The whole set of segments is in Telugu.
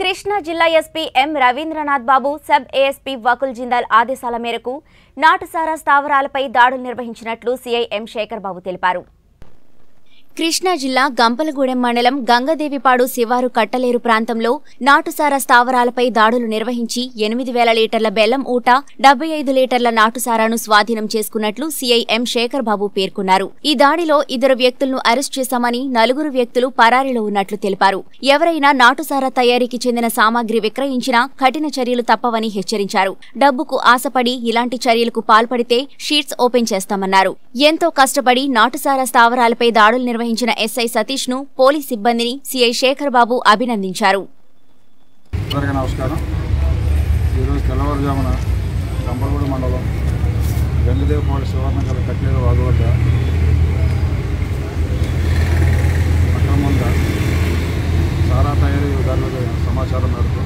కృష్ణా జిల్లా SP M Ravindranath Babu sub ASP Vakul Jindal ఆదేశాల మేరకు నాటుసారా స్థావరాలపై దాడులు నిర్వహించినట్లు సీఐ ఎం శేఖర్ బాబు తెలిపారు కృష్ణా జిల్లా గంపలగూడెం మండలం గంగదేవిపాడు శివారు కట్టలేరు ప్రాంతంలో నాటుసారా స్థావరాలపై దాడులు నిర్వహించి ఎనిమిది వేల లీటర్ల బెల్లం ఊట డెబ్బై ఐదు లీటర్ల నాటుసారాను స్వాధీనం చేసుకున్నట్లు సీఐ ఎం శేఖర్ బాబు పేర్కొన్నారు ఈ దాడిలో ఇద్దరు వ్యక్తులను అరెస్ట్ చేశామని నలుగురు వ్యక్తులు పరారీలో ఉన్నట్లు తెలిపారు ఎవరైనా నాటుసారా తయారీకి చెందిన సామాగ్రి విక్రయించినా కఠిన చర్యలు తప్పవని హెచ్చరించారు డబ్బుకు ఆశపడి ఇలాంటి చర్యలకు పాల్పడితే షీట్స్ ఓపెన్ చేస్తామన్నారు ఎంతో కష్టపడి నాటుసారా స్థావరాలపై దాడులు నిర్వహించిన ఎస్ఐ సతీష్ ను పోలీస్ సిబ్బందిని సీఐ శేఖర్ బాబు అభినందించారు అందరికీ నమస్కారం ఈరోజు తెల్లవారుజామున కంపలగూడ మండలం గంగదేవపాడు శివర్ణకల కట్లేరు వాగు వద్ద అక్రమంగా సారా తయారీ దారుల సమాచారం మేరకు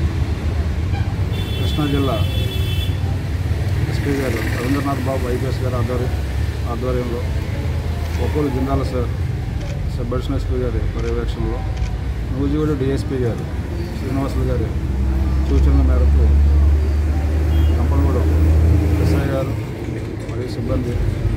కృష్ణా జిల్లా ఎస్పీ గారు రవీంద్రనాథ్ బాబు ఐపీఎస్ గారి ఆధ్వర్యం ఆధ్వర్యంలో ఒక్కూరు Jindal sir sub additional SP గారి పర్యవేక్షణలో నూజివీడు డిఎస్పీ గారు శ్రీనివాసులు గారి సూచనల మేరకు కంపలగూడెం ఎస్ఐ గారు మరియు సిబ్బంది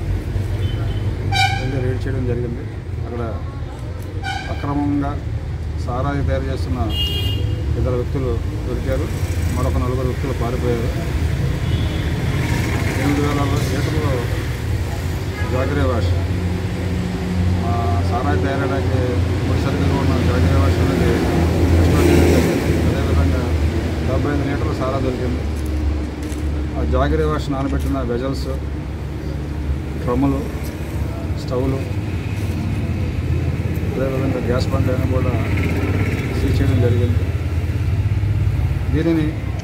వెళ్ళి రేడ్ చేయడం జరిగింది అక్కడ అక్రమంగా సారాయి తయారు చేస్తున్న ఇద్దరు వ్యక్తులు దొరికారు మరొక నలుగురు వ్యక్తులు పారిపోయారు ఎనిమిది వేల లీటర్లు జాగ్రే వాష్ ఆ సారాయి తయారడానికి ముడి సరుకులు ఉన్న జాగ్రే వాష్ అనేది కృష్ణా జిల్లా జరిగింది. అదేవిధంగా డెబ్బై ఐదు లీటర్ల సారా దొరికింది ఆ జాగ్రే వాష్ నానబెట్టిన వెజల్స్ డ్రమ్ములు స్టవ్లు అదేవిధంగా గ్యాస్ బండ్ అయినా కూడా సీజ్ చేయడం జరిగింది దీనిని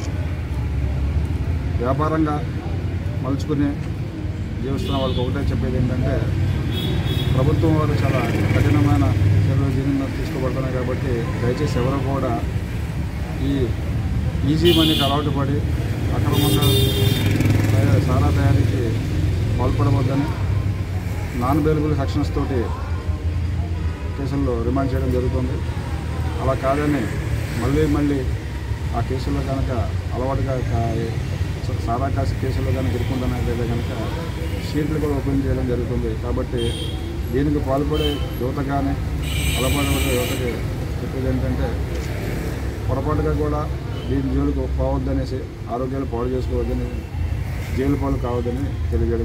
వ్యాపారంగా మలుచుకుని జీవిస్తున్న వాళ్ళకి ఒకటే చెప్పేది ఏంటంటే ప్రభుత్వం వారు చాలా కఠినమైన చర్యలు దీని మీద తీసుకోబడుతున్నాయి కాబట్టి దయచేసి ఎవరు కూడా ఈ ఈజీ మనీకి అలవాటు పడి అక్రమంగా తయా- సారా తయారీకి పాల్పడవద్దని నాన్ బెయిలబుల్ సెక్షన్స్ తోటి కేసుల్లో రిమాండ్ చేయడం జరుగుతుంది అలా కాదని మళ్ళీ మళ్ళీ ఆ కేసుల్లో కనుక అలవాటుగా కా- సారా కాసి కేసుల్లో కనుక ఇరుక్కుంటున్నట్లయితే కనుక షీట్లు కూడా ఓపెన్ చేయడం జరుగుతుంది కాబట్టి దీనికి పాల్పడే యువత కానీ అలవాటు యువతకి చెప్పేది ఏంటంటే పొరపాటుగా కూడా దీని జోలికి పోవద్దనేసి ఆరోగ్యాలు పాడు చేసుకోవద్దని జైలు పాలు కావద్దని తెలియజేయడం